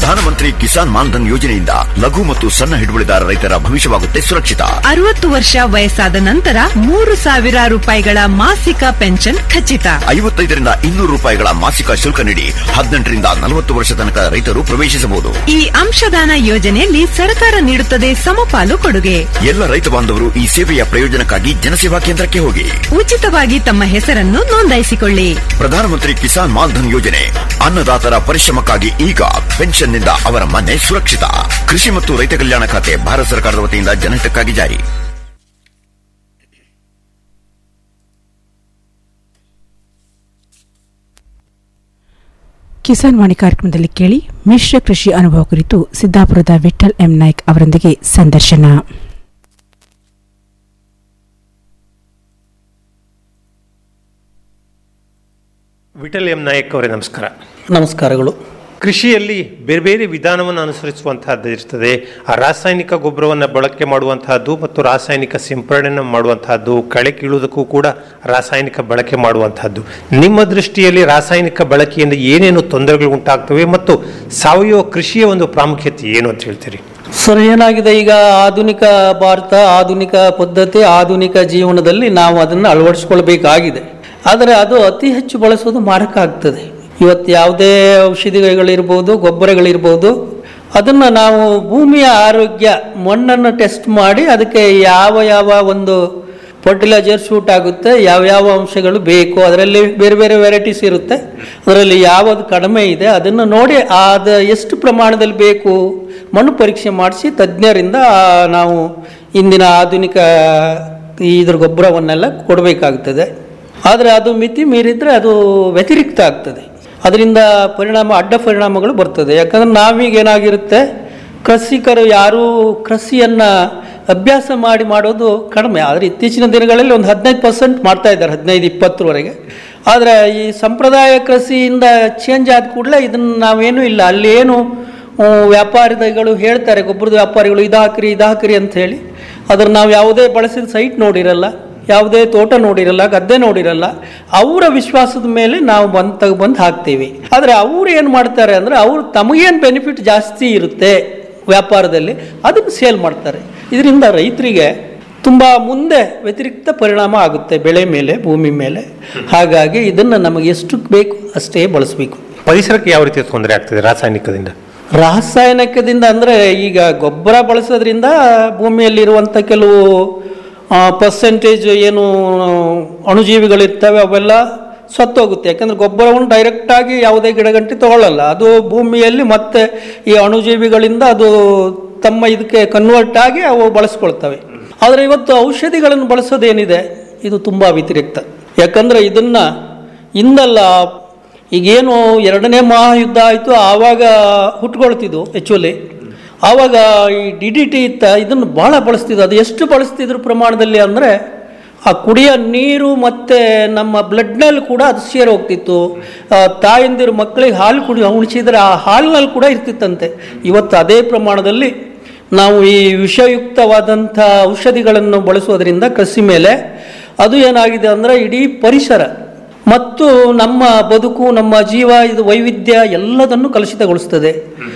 ಪ್ರಧಾನಮಂತ್ರಿ ಕಿಸಾನ್ ಮಾನ್ಧನ್ ಯೋಜನೆಯಿಂದ ಲಘು ಮತ್ತು ಸಣ್ಣ ಹಿಡುವಳಿದಾರ ರೈತರ ಭವಿಷ್ಯವಾಗುತ್ತೆ ಸುರಕ್ಷಿತ ಅರವತ್ತು ವರ್ಷ ವಯಸ್ಸಾದ ನಂತರ ಮೂರು ಸಾವಿರ ರೂಪಾಯಿಗಳ ಮಾಸಿಕ ಪೆನ್ಷನ್ ಖಚಿತ ಐವತ್ತೈದರಿಂದ ಇನ್ನೂರು ರೂಪಾಯಿಗಳ ಮಾಸಿಕ ಶುಲ್ಕ ನೀಡಿ ಹದಿನೆಂಟರಿಂದ ನಲವತ್ತು ವರ್ಷ ತನಕ ರೈತರು ಪ್ರವೇಶಿಸಬಹುದು ಈ ಅಂಶದಾನ ಯೋಜನೆಯಲ್ಲಿ ಸರ್ಕಾರ ನೀಡುತ್ತದೆ ಸಮಪಾಲು ಕೊಡುಗೆ ಎಲ್ಲ ರೈತ ಬಾಂಧವರು ಈ ಸೇವೆಯ ಪ್ರಯೋಜನಕ್ಕಾಗಿ ಜನಸೇವಾ ಕೇಂದ್ರಕ್ಕೆ ಹೋಗಿ ಉಚಿತವಾಗಿ ತಮ್ಮ ಹೆಸರನ್ನು ನೋಂದಾಯಿಸಿಕೊಳ್ಳಿ ಪ್ರಧಾನಮಂತ್ರಿ ಕಿಸಾನ್ ಮಾನ್ಧನ್ ಯೋಜನೆ ಅನ್ನದಾತರ ಪರಿಶ್ರಮಕ್ಕಾಗಿ ಈಗ ಪೆನ್ಷನ್ನಿಂದ ಅವರ ಮನೆ ಸುರಕ್ಷಿತ ಕೃಷಿ ಮತ್ತು ರೈತ ಕಲ್ಯಾಣ ಖಾತೆ ಭಾರತ ಸರ್ಕಾರದ ವತಿಯಿಂದ ಜನಹಿತಕ್ಕಾಗಿ ಜಾರಿ ಕಿಸಾನ್ ವಾಣಿ ಕಾರ್ಯಕ್ರಮದಲ್ಲಿ ಕೇಳಿ ಮಿಶ್ರ ಕೃಷಿ ಅನುಭವ ಕುರಿತು ಸಿದ್ದಾಪುರದ ವಿಠಲ್ ಎಂ ನಾಯ್ಕ್ ಅವರೊಂದಿಗೆ ಸಂದರ್ಶನ ವಿಠಲ್ ಎಂ ನಾಯಕ್ ಅವರೇ ನಮಸ್ಕಾರ ನಮಸ್ಕಾರಗಳು ಕೃಷಿಯಲ್ಲಿ ಬೇರೆ ಬೇರೆ ವಿಧಾನವನ್ನು ಅನುಸರಿಸುವಂತಹದ್ದು ಇರ್ತದೆ ಆ ರಾಸಾಯನಿಕ ಗೊಬ್ಬರವನ್ನು ಬಳಕೆ ಮಾಡುವಂತಹದ್ದು ಮತ್ತು ರಾಸಾಯನಿಕ ಸಿಂಪಡಣೆ ಮಾಡುವಂತಹದ್ದು ಕಳೆ ಕೀಳುವುದಕ್ಕೂ ಕೂಡ ರಾಸಾಯನಿಕ ಬಳಕೆ ಮಾಡುವಂತಹದ್ದು ನಿಮ್ಮ ದೃಷ್ಟಿಯಲ್ಲಿ ರಾಸಾಯನಿಕ ಬಳಕೆಯಿಂದ ಏನೇನು ತೊಂದರೆಗಳು ಉಂಟಾಗ್ತವೆ ಮತ್ತು ಸಾವಯವ ಕೃಷಿಯ ಒಂದು ಪ್ರಾಮುಖ್ಯತೆ ಏನು ಅಂತ ಹೇಳ್ತೀರಿ ಸರ್ ಏನಾಗಿದೆ ಈಗ ಆಧುನಿಕ ಭಾರತ ಆಧುನಿಕ ಪದ್ಧತಿ ಆಧುನಿಕ ಜೀವನದಲ್ಲಿ ನಾವು ಅದನ್ನು ಅಳವಡಿಸ್ಕೊಳ್ಬೇಕಾಗಿದೆ ಆದರೆ ಅದು ಅತಿ ಹೆಚ್ಚು ಬಳಸೋದು ಮಾರಕ ಆಗ್ತದೆ ಇವತ್ತು ಯಾವುದೇ ಔಷಧಿಗಳಿರ್ಬೋದು ಗೊಬ್ಬರಗಳಿರ್ಬೋದು ಅದನ್ನು ನಾವು ಭೂಮಿಯ ಆರೋಗ್ಯ ಮಣ್ಣನ್ನು ಟೆಸ್ಟ್ ಮಾಡಿ ಅದಕ್ಕೆ ಯಾವ ಯಾವ ಒಂದು ಫರ್ಟಿಲೈಸರ್ ಶೂಟ್ ಆಗುತ್ತೆ ಯಾವ ಯಾವ ಅಂಶಗಳು ಬೇಕು ಅದರಲ್ಲಿ ಬೇರೆ ಬೇರೆ ವೆರೈಟೀಸ್ ಇರುತ್ತೆ ಅದರಲ್ಲಿ ಯಾವುದು ಕಡಿಮೆ ಇದೆ ಅದನ್ನು ನೋಡಿ ಅದು ಎಷ್ಟು ಪ್ರಮಾಣದಲ್ಲಿ ಬೇಕು ಮಣ್ಣು ಪರೀಕ್ಷೆ ಮಾಡಿಸಿ ತಜ್ಞರಿಂದ ಆ, ನಾವು ಇಂದಿನ ಆಧುನಿಕ ಈ ಇದ್ರ ಗೊಬ್ಬರವನ್ನೆಲ್ಲ ಕೊಡಬೇಕಾಗ್ತದೆ ಆದರೆ ಅದು ಮಿತಿ ಮೀರಿದರೆ ಅದು ವ್ಯತಿರಿಕ್ತ ಆಗ್ತದೆ ಅದರಿಂದ ಪರಿಣಾಮ ಅಡ್ಡ ಪರಿಣಾಮಗಳು ಬರ್ತದೆ ಯಾಕಂದ್ರೆ ನಾವೀಗ ಏನಾಗಿರುತ್ತೆ ಕೃಷಿಕರು ಯಾರೂ ಕೃಷಿಯನ್ನು ಅಭ್ಯಾಸ ಮಾಡಿ ಮಾಡೋದು ಕಡಿಮೆ ಆದರೆ ಇತ್ತೀಚಿನ ದಿನಗಳಲ್ಲಿ ಒಂದು ಹದಿನೈದು ಪರ್ಸೆಂಟ್ ಮಾಡ್ತಾ ಇದ್ದಾರೆ ಹದಿನೈದು ಇಪ್ಪತ್ತರವರೆಗೆ ಆದರೆ ಈ ಸಂಪ್ರದಾಯ ಕೃಷಿಯಿಂದ ಚೇಂಜ್ ಆದ ಕೂಡಲೇ ಇದನ್ನು ನಾವೇನೂ ಇಲ್ಲ ಅಲ್ಲಿ ಏನು ಹ್ಮ್, ವ್ಯಾಪಾರಿಗಳು ಹೇಳ್ತಾರೆ ಗೊಬ್ಬರದ ವ್ಯಾಪಾರಿಗಳು ಇದು ಹಾಕ್ರಿ ಇದು ಹಾಕ್ರಿ ಅಂತ ಹೇಳಿ ಅದ್ರ ನಾವು ಯಾವುದೇ ಬಳಸಿದ ಸೈಟ್ ನೋಡಿರಲ್ಲ ಯಾವುದೇ ತೋಟ ನೋಡಿರಲ್ಲ ಗದ್ದೆ ನೋಡಿರಲ್ಲ ಅವರ ವಿಶ್ವಾಸದ ಮೇಲೆ ನಾವು ಬಂದು ತೆಗೆ ಬಂದು ಹಾಕ್ತೀವಿ ಆದರೆ ಅವ್ರು ಏನು ಮಾಡ್ತಾರೆ ಅಂದರೆ ಅವ್ರು ತಮಗೇನು ಬೆನಿಫಿಟ್ ಜಾಸ್ತಿ ಇರುತ್ತೆ ವ್ಯಾಪಾರದಲ್ಲಿ ಅದನ್ನು ಸೇಲ್ ಮಾಡ್ತಾರೆ ಇದರಿಂದ ರೈತರಿಗೆ ತುಂಬ ಮುಂದೆ ವ್ಯತಿರಿಕ್ತ ಪರಿಣಾಮ ಆಗುತ್ತೆ ಬೆಳೆ ಮೇಲೆ ಭೂಮಿ ಮೇಲೆ ಹಾಗಾಗಿ ಇದನ್ನು ನಮಗೆ ಎಷ್ಟು ಬೇಕು ಅಷ್ಟೇ ಬಳಸಬೇಕು ಪರಿಸರಕ್ಕೆ ಯಾವ ರೀತಿಯ ತೊಂದರೆ ಆಗ್ತದೆ ರಾಸಾಯನಿಕದಿಂದ ರಾಸಾಯನಿಕದಿಂದ ಅಂದರೆ ಈಗ ಗೊಬ್ಬರ ಬಳಸೋದ್ರಿಂದ ಭೂಮಿಯಲ್ಲಿರುವಂಥ ಕೆಲವು ಪರ್ಸೆಂಟೇಜ್ ಏನು ಅಣುಜೀವಿಗಳಿರ್ತವೆ ಅವೆಲ್ಲ ಸತ್ತೋಗುತ್ತೆ ಯಾಕಂದರೆ ಗೊಬ್ಬರವನ್ನು ಡೈರೆಕ್ಟಾಗಿ ಯಾವುದೇ ಗಿಡಗಂಟಿ ತಗೊಳ್ಳಲ್ಲ ಅದು ಭೂಮಿಯಲ್ಲಿ ಮತ್ತೆ ಈ ಅಣುಜೀವಿಗಳಿಂದ ಅದು ತಮ್ಮ ಇದಕ್ಕೆ ಕನ್ವರ್ಟ್ ಆಗಿ ಅವು ಬಳಸ್ಕೊಳ್ತವೆ ಆದರೆ ಇವತ್ತು ಔಷಧಿಗಳನ್ನು ಬಳಸೋದೇನಿದೆ ಇದು ತುಂಬ ವ್ಯತಿರಿಕ್ತ ಯಾಕಂದರೆ ಇದನ್ನು ಇಂದಲ್ಲ ಈಗೇನು ಎರಡನೇ ಮಹಾಯುದ್ಧ ಆಯಿತು ಆವಾಗ ಹುಟ್ಕೊಳ್ತಿದ್ವು ಆ್ಯಕ್ಚುಲಿ ಆವಾಗ ಈ ಡಿ ಡಿ ಟಿ ಇತ್ತ ಇದನ್ನು ಭಾಳ ಬಳಸ್ತಿದ್ರು ಅದು ಎಷ್ಟು ಬಳಸ್ತಿದ್ರು ಪ್ರಮಾಣದಲ್ಲಿ ಅಂದರೆ ಆ ಕುಡಿಯೋ ನೀರು ಮತ್ತು ನಮ್ಮ ಬ್ಲಡ್ನಲ್ಲಿ ಕೂಡ ಅದು ಸೇರಿ ಹೋಗ್ತಿತ್ತು ಆ, ತಾಯಂದಿರು ಮಕ್ಕಳಿಗೆ ಹಾಲು ಕುಡಿ ಉಣಿಸಿದ್ರೆ ಆ ಹಾಲಿನಲ್ಲಿ ಕೂಡ ಇರ್ತಿತ್ತಂತೆ ಇವತ್ತು ಅದೇ ಪ್ರಮಾಣದಲ್ಲಿ ನಾವು ಈ ವಿಷಯುಕ್ತವಾದಂಥ ಔಷಧಿಗಳನ್ನು ಬಳಸೋದ್ರಿಂದ ಕೃಷಿ ಮೇಲೆ ಅದು ಏನಾಗಿದೆ ಅಂದರೆ ಇಡೀ ಪರಿಸರ ಮತ್ತು ನಮ್ಮ ಬದುಕು ನಮ್ಮ ಜೀವ ಇದು ವೈವಿಧ್ಯ ಎಲ್ಲದನ್ನು ಕಲುಷಿತಗೊಳಿಸ್ತದೆ